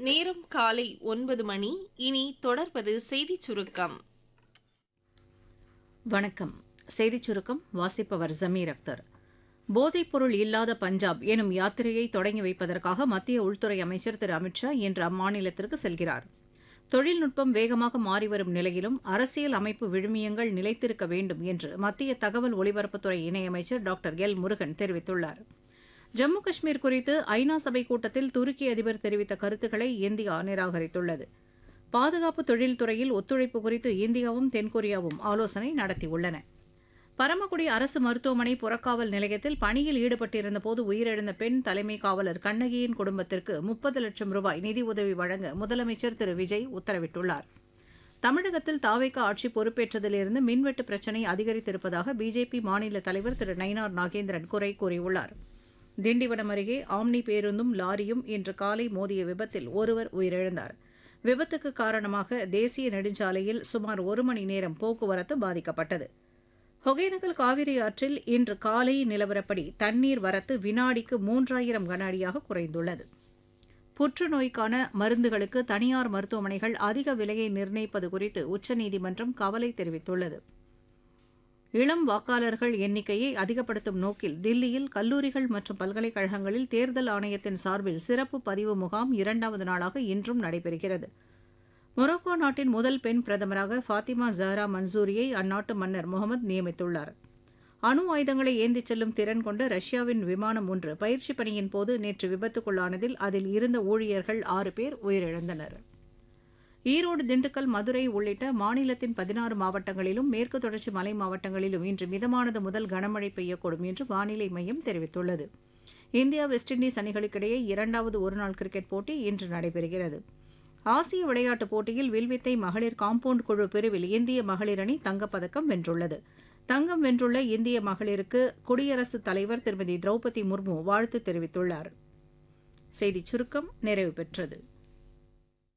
நேரம் காலை ஒன்பது மணி இனி தொடர்வது செய்திச் சுருக்கம் வணக்கம் செய்திச் சுருக்கம் வாசிப்பவர் ஜமீர் அக்தர் போதைப்பொருள் இல்லாத பஞ்சாப் எனும் யாத்திரையை தொடங்கி வைப்பதற்காக மத்திய உள்துறை அமைச்சர் திரு அமித்ஷா இன்று அம்மாநிலத்திற்கு செல்கிறார் தொழில்நுட்பம் வேகமாக மாறிவரும் நிலையிலும் அரசியல் அமைப்பு விழுமியங்கள் நிலைத்திருக்க வேண்டும் என்று மத்திய தகவல் ஒலிபரப்புத்துறை இணையமைச்சர் டாக்டர் எல் முருகன் தெரிவித்துள்ளார் ஜம்மு காஷ்மீர் குறித்து ஐநா சபை கூட்டத்தில் துருக்கி அதிபர் தெரிவித்த கருத்துக்களை இந்தியா நிராகரித்துள்ளது பாதுகாப்பு தொழில்துறையில் ஒத்துழைப்பு குறித்து இந்தியாவும் தென்கொரியாவும் ஆலோசனை நடத்தியுள்ளன பரமக்குடி அரசு மருத்துவமனை புறக்காவல் நிலையத்தில் பணியில் ஈடுபட்டிருந்தபோது உயிரிழந்த பெண் தலைமை காவலர் கண்ணகியின் குடும்பத்திற்கு முப்பது லட்சம் ரூபாய் நிதி உதவி வழங்க முதலமைச்சர் திரு விஜய் உத்தரவிட்டுள்ளார் தமிழகத்தில் தாவேக ஆட்சி பொறுப்பேற்றதிலிருந்து மின்வெட்டு பிரச்சினை அதிகரித்திருப்பதாக பிஜேபி மாநில தலைவர் திரு நயினார் நாகேந்திரன் குறை கூறியுள்ளார் திண்டிவனம் அருகே ஆம்னி பேருந்தும் லாரியும் இன்று காலை மோதிய விபத்தில் ஒருவர் உயிரிழந்தார் விபத்துக்கு காரணமாக தேசிய நெடுஞ்சாலையில் சுமார் ஒரு மணி நேரம் போக்குவரத்து பாதிக்கப்பட்டது ஒகேனக்கல் காவிரி ஆற்றில் இன்று காலை நிலவரப்படி தண்ணீர் வரத்து வினாடிக்கு மூன்றாயிரம் கன அடியாக குறைந்துள்ளது புற்றுநோய்க்கான மருந்துகளுக்கு தனியார் மருத்துவமனைகள் அதிக விலையை நிர்ணயிப்பது குறித்து உச்சநீதிமன்றம் கவலை தெரிவித்துள்ளது இளம் வாக்காளர்கள் எண்ணிக்கையை அதிகப்படுத்தும் நோக்கில் தில்லியில் கல்லூரிகள் மற்றும் பல்கலைக்கழகங்களில் தேர்தல் ஆணையத்தின் சார்பில் சிறப்பு பதிவு முகாம் இரண்டாவது நாளாக இன்றும் நடைபெறுகிறது மொரோக்கோ நாட்டின் முதல் பெண் பிரதமராக ஃபாத்திமா ஜஹரா மன்சூரியை அந்நாட்டு மன்னர் முகமது நியமித்துள்ளார் அணு ஆயுதங்களை ஏந்திச் செல்லும் திறன் கொண்ட ரஷ்யாவின் விமானம் ஒன்று பயிற்சி பணியின் போது நேற்று விபத்துக்குள்ளானதில் அதில் இருந்த ஊழியர்கள் ஆறு பேர் உயிரிழந்தனர் ஈரோடு திண்டுக்கல் மதுரை உள்ளிட்ட மாநிலத்தின் பதினாறு மாவட்டங்களிலும் மேற்கு தொடர்ச்சி மலை மாவட்டங்களிலும் இன்று மிதமானது முதல் கனமழை பெய்யக்கூடும் என்று வானிலை மையம் தெரிவித்துள்ளது இந்தியா வெஸ்ட் இண்டீஸ் அணிகளுக்கிடையே இரண்டாவது ஒருநாள் கிரிக்கெட் போட்டி இன்று நடைபெறுகிறது ஆசிய விளையாட்டுப் போட்டியில் வில்வித்தை மகளிர் காம்பவுண்ட் குழு பிரிவில் இந்திய மகளிர் அணி தங்கப்பதக்கம் வென்றுள்ளது தங்கம் வென்றுள்ள இந்திய மகளிருக்கு குடியரசுத் தலைவர் திருமதி திரௌபதி முர்மு வாழ்த்து தெரிவித்துள்ளார் செய்திச் சுருக்கம் நிறைவு பெற்றது